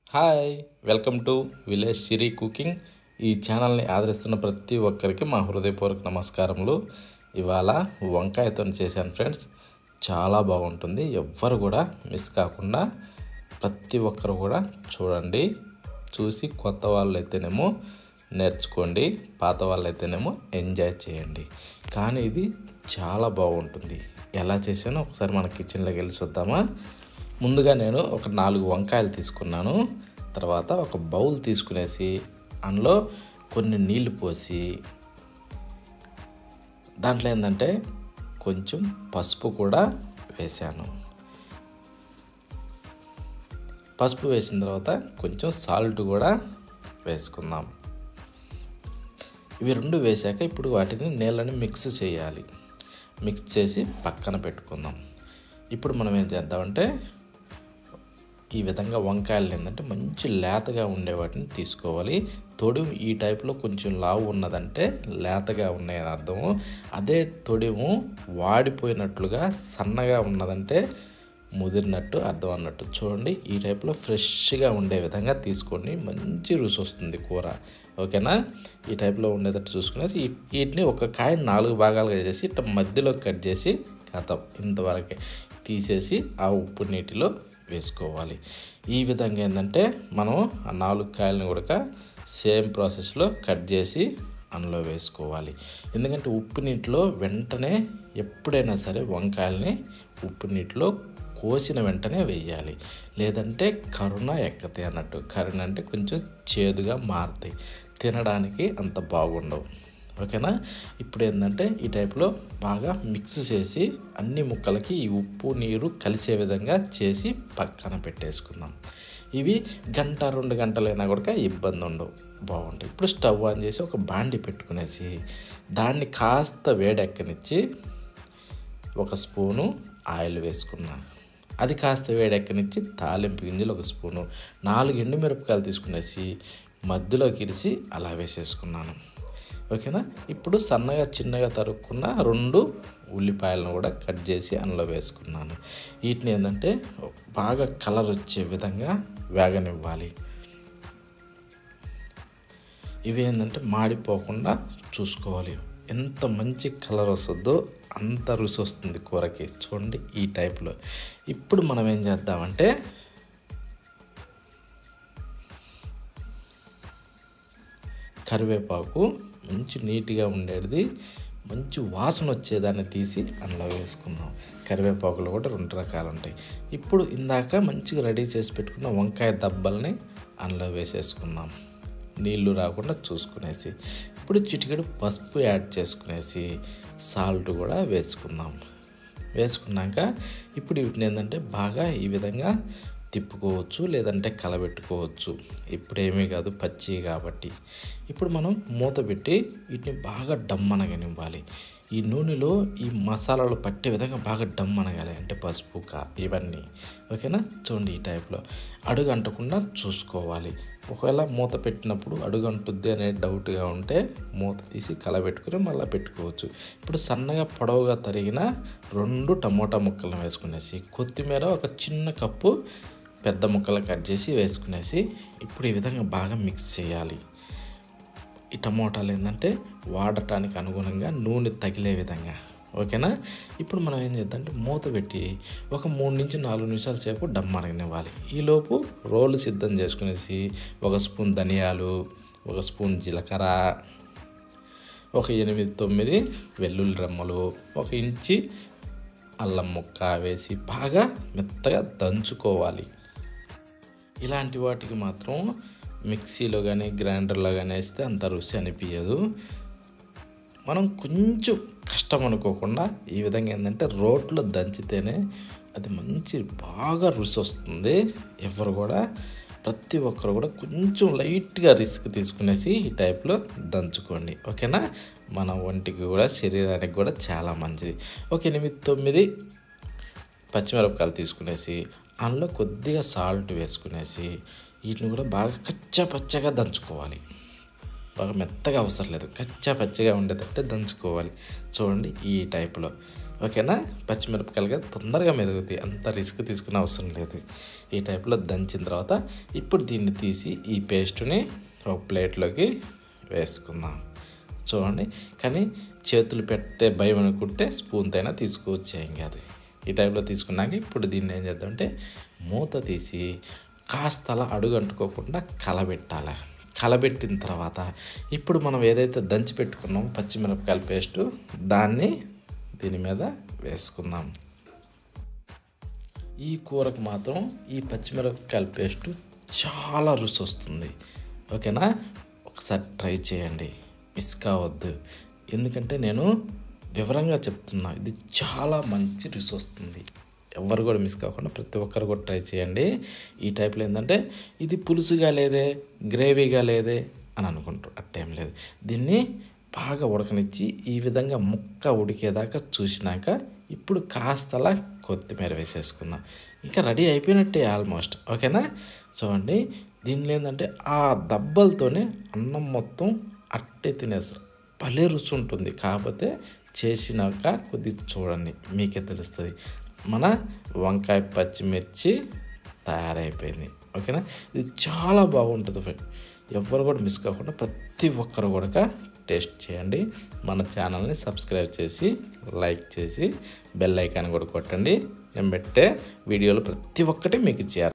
hi welcome to village Siri cooking ఈ ఛానల్ని ఆదరిస్తున్న ప్రతి ఒక్కరికి మా హృదయపూర్వక నమస్కారములు ఇవాళ వంకాయతో చేశాను ఫ్రెండ్స్ చాలా బాగుంటుంది ఎవ్వరు కూడా మిస్ కాకుండా ప్రతి ఒక్కరు కూడా చూడండి చూసి కొత్త వాళ్ళు అయితేనేమో నేర్చుకోండి పాత వాళ్ళు అయితేనేమో ఎంజాయ్ చేయండి కానీ ఇది చాలా బాగుంటుంది ఎలా చేశానో ఒకసారి మన కిచెన్లోకి వెళ్ళి చూద్దామా ముందుగా నేను ఒక నాలుగు వంకాయలు తీసుకున్నాను తర్వాత ఒక బౌల్ తీసుకునేసి అందులో కొన్ని నీళ్లు పోసి దాంట్లో ఏంటంటే కొంచెం పసుపు కూడా వేశాను పసుపు వేసిన తర్వాత కొంచెం సాల్ట్ కూడా వేసుకుందాం ఇవి రెండు వేశాక ఇప్పుడు వాటిని నీళ్ళని మిక్స్ చేయాలి మిక్స్ చేసి పక్కన పెట్టుకుందాం ఇప్పుడు మనం ఏం చేద్దామంటే ఈ విధంగా వంకాయలు ఏంటంటే మంచి లేతగా ఉండే వాటిని తీసుకోవాలి తొడిము ఈ టైప్లో కొంచెం లావు ఉన్నదంటే లేతగా ఉన్నాయని అర్థము అదే తొడిము వాడిపోయినట్లుగా సన్నగా ఉన్నదంటే ముదిరినట్టు అర్థం అన్నట్టు చూడండి ఈ టైప్లో ఫ్రెష్గా ఉండే విధంగా తీసుకోండి మంచి రుచి వస్తుంది కూర ఓకేనా ఈ టైప్లో ఉండేటట్టు చూసుకునేసి వీటిని ఒక కాయ నాలుగు భాగాలుగా చేసి ఇట్లా మధ్యలో కట్ చేసి కథం ఇంతవరకే తీసేసి ఆ ఉప్పు నీటిలో వేసుకోవాలి ఈ విధంగా ఏంటంటే మనం ఆ నాలుగు కాయలను కూడా సేమ్ ప్రాసెస్లో కట్ చేసి అందులో వేసుకోవాలి ఎందుకంటే ఉప్పు నీటిలో వెంటనే ఎప్పుడైనా సరే వంకాయల్ని ఉప్పు నీటిలో కోసిన వెంటనే వేయాలి లేదంటే కరుణ ఎక్కతాయి అన్నట్టు కరుణ అంటే కొంచెం చేదుగా మారుతాయి తినడానికి అంత బాగుండవు ఓకేనా ఇప్పుడు ఏంటంటే ఈ టైప్లో బాగా మిక్స్ చేసి అన్ని ముక్కలకి ఈ ఉప్పు నీరు కలిసే విధంగా చేసి పక్కన పెట్టేసుకుందాం ఇవి గంట రెండు గంటలైనా కూడా ఇబ్బంది ఉండవు బాగుంటాయి ఇప్పుడు స్టవ్ ఆన్ చేసి ఒక బాండి పెట్టుకునేసి దాన్ని కాస్త వేడెక్కనిచ్చి ఒక స్పూను ఆయిల్ వేసుకున్నా అది కాస్త వేడెక్కనిచ్చి తాలింపు గింజలు ఒక స్పూను నాలుగు ఎండుమిరపకాయలు తీసుకునేసి మధ్యలోకి ఇరిసి అలా వేసేసుకున్నాను ఓకేనా ఇప్పుడు సన్నగా చిన్నగా తరుక్కున్న రెండు ఉల్లిపాయలను కూడా కట్ చేసి అందులో వేసుకున్నాను వీటిని ఏంటంటే బాగా కలర్ వచ్చే విధంగా వేగనివ్వాలి ఇవి ఏంటంటే మాడిపోకుండా చూసుకోవాలి ఎంత మంచి కలర్ వస్తుందో అంత రుచి వస్తుంది కూరకి చూడండి ఈ టైప్లో ఇప్పుడు మనం ఏం చేద్దామంటే కరివేపాకు మంచి నీట్గా ఉండేది మంచి వాసన వచ్చేదాన్ని తీసి అందులో వేసుకుందాం కరివేపాకులు కూడా రెండు రకాలు ఉంటాయి ఇప్పుడు ఇందాక మంచిగా రెడీ చేసి పెట్టుకున్న వంకాయ దబ్బల్ని అందులో వేసేసుకుందాం నీళ్లు రాకుండా చూసుకునేసి ఇప్పుడు చిటికెడు పసుపు యాడ్ చేసుకునేసి సాల్ట్ కూడా వేసుకుందాం వేసుకున్నాక ఇప్పుడు వీటిని ఏంటంటే బాగా ఈ విధంగా తిప్పుకోవచ్చు లేదంటే కలబెట్టుకోవచ్చు ఇప్పుడు ఏమీ కాదు పచ్చి కాబట్టి ఇప్పుడు మనం మూత పెట్టి వీటిని బాగా డమ్మనగనివ్వాలి ఈ నూనెలో ఈ మసాలాలు పట్టే విధంగా బాగా డమ్మనగాలి అంటే పసుపు కా ఇవన్నీ ఓకేనా చూడండి ఈ టైప్లో అడుగు అంటకుండా చూసుకోవాలి ఒకవేళ మూత పెట్టినప్పుడు అడుగు అంటుద్ది అనే డౌట్గా ఉంటే మూత తీసి కలబెట్టుకుని మళ్ళీ పెట్టుకోవచ్చు ఇప్పుడు సన్నగా పొడవుగా తరిగిన రెండు టమోటా ముక్కలను వేసుకునేసి కొత్తిమీర ఒక చిన్న కప్పు పెద్ద ముక్కలు కట్ చేసి వేసుకునేసి ఇప్పుడు ఈ విధంగా బాగా మిక్స్ చేయాలి ఈ టమోటాలు ఏంటంటే వాడటానికి అనుగుణంగా నూనె తగిలే విధంగా ఓకేనా ఇప్పుడు మనం ఏం చేద్దామంటే మూత పెట్టి ఒక మూడు నుంచి నాలుగు నిమిషాల సేపు డమ్ అనగనివ్వాలి ఈలోపు రోలు సిద్ధం చేసుకునేసి ఒక స్పూన్ ధనియాలు ఒక స్పూన్ జీలకర్ర ఒక ఎనిమిది తొమ్మిది వెల్లుల్లి రెమ్మలు ఒక ఇంచి అల్లం ముక్క వేసి బాగా మెత్తగా దంచుకోవాలి ఇలాంటి వాటికి మాత్రం మిక్సీలో కానీ గ్రైండర్లో కానీ వేస్తే అంత రుచి అనిపించదు మనం కొంచెం కష్టం అనుకోకుండా ఈ విధంగా ఏంటంటే రోట్లో దంచితేనే అది మంచి బాగా రుచి వస్తుంది ఎవరు కూడా ప్రతి ఒక్కరు కూడా కొంచెం లైట్గా రిస్క్ తీసుకునేసి ఈ టైప్లో దంచుకోండి ఓకేనా మన ఒంటికి కూడా శరీరానికి కూడా చాలా మంచిది ఒక ఎనిమిది తొమ్మిది పచ్చిమిరపకాయలు తీసుకునేసి అందులో కొద్దిగా సాల్ట్ వేసుకునేసి వీటిని కూడా బాగా కచ్చా పచ్చగా దంచుకోవాలి బాగా మెత్తగా అవసరం లేదు కచ్చా పచ్చగా ఉండేటట్టే దంచుకోవాలి చూడండి ఈ టైప్లో ఓకేనా పచ్చిమిరపకాయలుగా తొందరగా మెదుగుతాయి అంత రిస్క్ తీసుకునే అవసరం లేదు ఈ టైప్లో దంచిన తర్వాత ఇప్పుడు దీన్ని తీసి ఈ పేస్ట్ని ఒక ప్లేట్లోకి వేసుకుందాం చూడండి కానీ చేతులు పెడితే భయం అనుకుంటే స్పూన్తో అయినా తీసుకోవచ్చు ఏం కాదు ఈ టైప్లో తీసుకున్నాక ఇప్పుడు దీన్ని ఏం చేద్దామంటే మూత తీసి కాస్త అలా అడుగు అంటుకోకుండా కలబెట్టాలి కలబెట్టిన తర్వాత ఇప్పుడు మనం ఏదైతే దంచి పెట్టుకున్నామో పచ్చిమిరపకాయల పేస్టు దాన్ని దీని మీద వేసుకుందాం ఈ కూరకు మాత్రం ఈ పచ్చిమిరపకాయల పేస్టు చాలా రుచి వస్తుంది ఓకేనా ఒకసారి ట్రై చేయండి మిస్ కావద్దు ఎందుకంటే నేను వివరంగా చెప్తున్నా ఇది చాలా మంచి రుచి వస్తుంది ఎవరు కూడా మిస్ కాకుండా ప్రతి ఒక్కరు కూడా ట్రై చేయండి ఈ టైప్లో ఏంటంటే ఇది పులుసుగా లేదే గ్రేవీగా లేదే అని అనుకుంటారు అట్టేం లేదు దీన్ని బాగా ఉడకనిచ్చి ఈ విధంగా ముక్క ఉడికేదాకా చూసినాక ఇప్పుడు కాస్తలా కొత్తిమీర వేసేసుకుందాం ఇంకా రెడీ అయిపోయినట్టే ఆల్మోస్ట్ ఓకేనా చూడండి దీనిలో ఏంటంటే ఆ దబ్బలతోనే అన్నం మొత్తం అట్టే తినేస్తారు భలే రుచి ఉంటుంది కాకపోతే చేసినాక కొద్దిగా చూడండి మీకే తెలుస్తుంది మన వంకాయ పచ్చిమిర్చి తయారైపోయింది ఓకేనా ఇది చాలా బాగుంటుంది ఫ్రెండ్ ఎవరు కూడా మిస్ కాకుండా ప్రతి ఒక్కరు కూడా టేస్ట్ చేయండి మన ఛానల్ని సబ్స్క్రైబ్ చేసి లైక్ చేసి బెల్ ఐకాన్ కూడా కొట్టండి నేను పెట్టే వీడియోలు ప్రతి ఒక్కటి మీకు చేయాలి